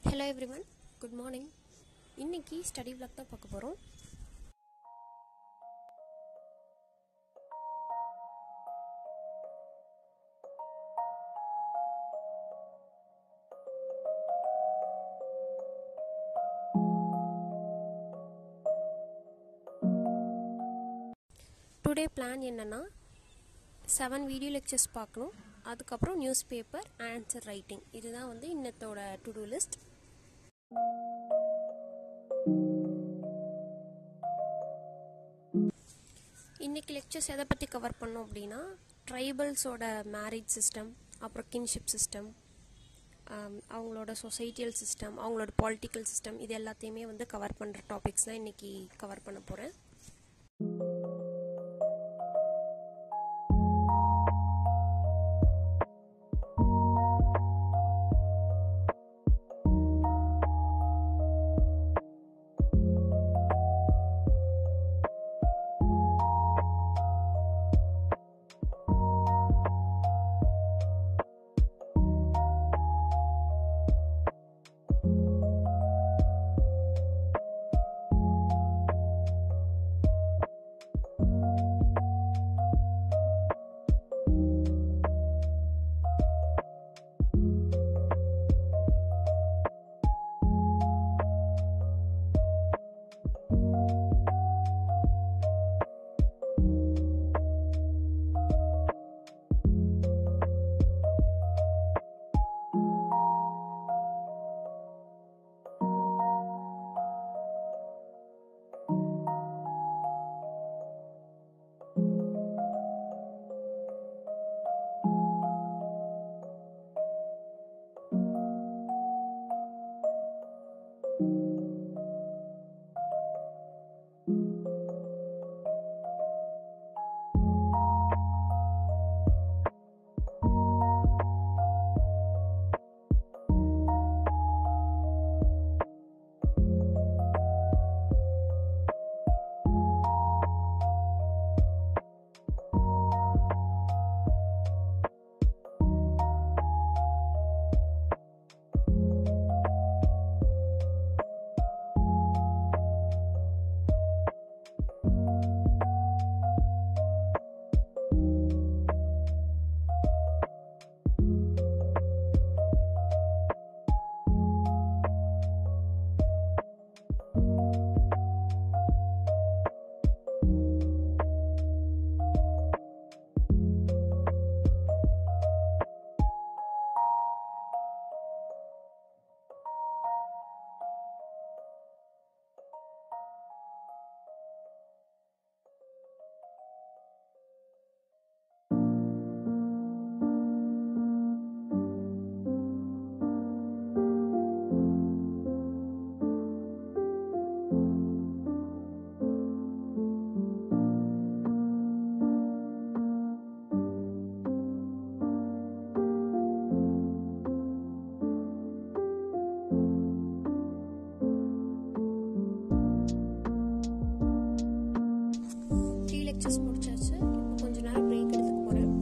hello everyone good morning இன்னைக்கு study vlog தான் பார்க்க போகிறோம் டுடே பிளான் என்னென்னா செவன் வீடியோ லெக்சர்ஸ் பார்க்கணும் அதுக்கப்புறம் நியூஸ் பேப்பர் ஆன்சர் ரைட்டிங் இதுதான் வந்து இன்னத்தோட டு டூ லிஸ்ட் இன்னைக்கு லெக்சர்ஸ் எதை பற்றி கவர் பண்ணோம் அப்படின்னா ட்ரைபல்ஸோட மேரேஜ் சிஸ்டம் அப்புறம் கின்ஷிப் சிஸ்டம் அவங்களோட சொசைட்டியல் சிஸ்டம் அவங்களோட பொலிட்டிக்கல் சிஸ்டம் இது எல்லாத்தையுமே வந்து கவர் பண்ணுற டாபிக்ஸ் தான் இன்னைக்கு கவர் பண்ண போகிறேன் த்ரீ லெக்சர்ஸ் முடிச்சாச்சு இப்போ கொஞ்ச நேரம் பிரேக் எடுத்துக்க போகிறேன்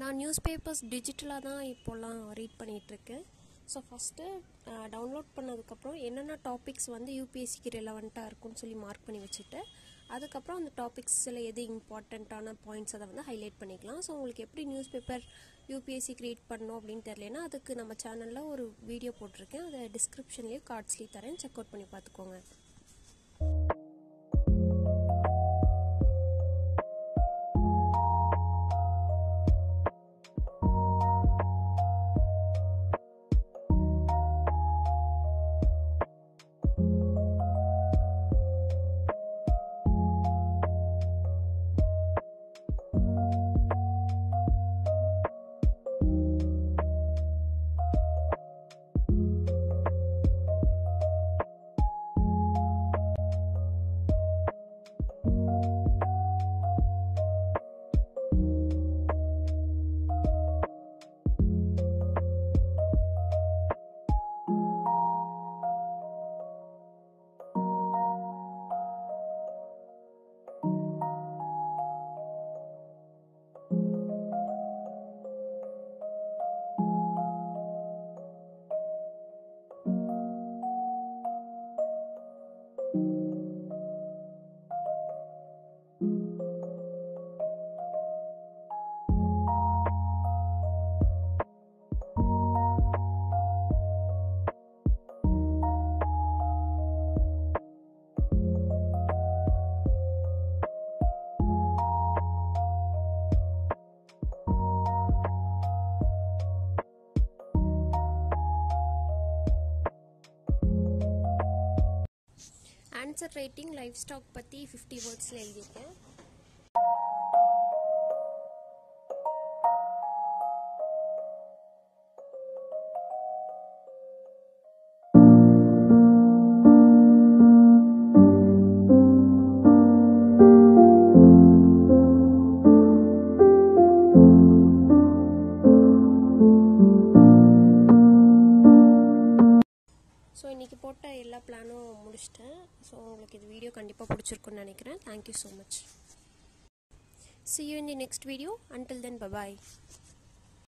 நான் நியூஸ் பேப்பர்ஸ் டிஜிட்டலாக தான் இப்போல்லாம் ரீட் பண்ணிகிட்ருக்கேன் ஸோ ஃபஸ்ட்டு டவுன்லோட் பண்ணதுக்கப்புறம் என்னென்ன டாபிக்ஸ் வந்து யூபிஎஸ்சிக்கு ரிலவெண்ட்டாக இருக்கும்னு சொல்லி மார்க் பண்ணி வச்சுட்டு அதுக்கப்புறம் அந்த டாபிக்ஸில் எது இம்பார்ட்டண்ட்டான பாயிண்ட்ஸ் அதை வந்து ஹைலைட் பண்ணிக்கலாம் ஸோ உங்களுக்கு எப்படி நியூஸ் பேப்பர் யூபிஎஸ்சி க்ரியேட் பண்ணணும் அப்படின்னு தெரியலனா அதுக்கு நம்ம சேனலில் ஒரு வீடியோ போட்டிருக்கேன் அதை டிஸ்கிரிப்ஷன்லேயும் கார்ட்ஸ்லேயும் தரேன் செக் அவுட் பண்ணி பார்த்துக்கோங்க ஆன்சர் ரைட்டிங் லைஃப் ஸ்டாக் பற்றி ஃபிஃப்டி வேர்ட்ஸில் எழுதியிருக்கேன் ஸோ இன்றைக்கி போட்ட எல்லா பிளானும் முடிச்சிட்டேன் ஸோ உங்களுக்கு இது வீடியோ கண்டிப்பாக பிடிச்சிருக்குன்னு நினைக்கிறேன் thank you so much see you in the next video until then bye bye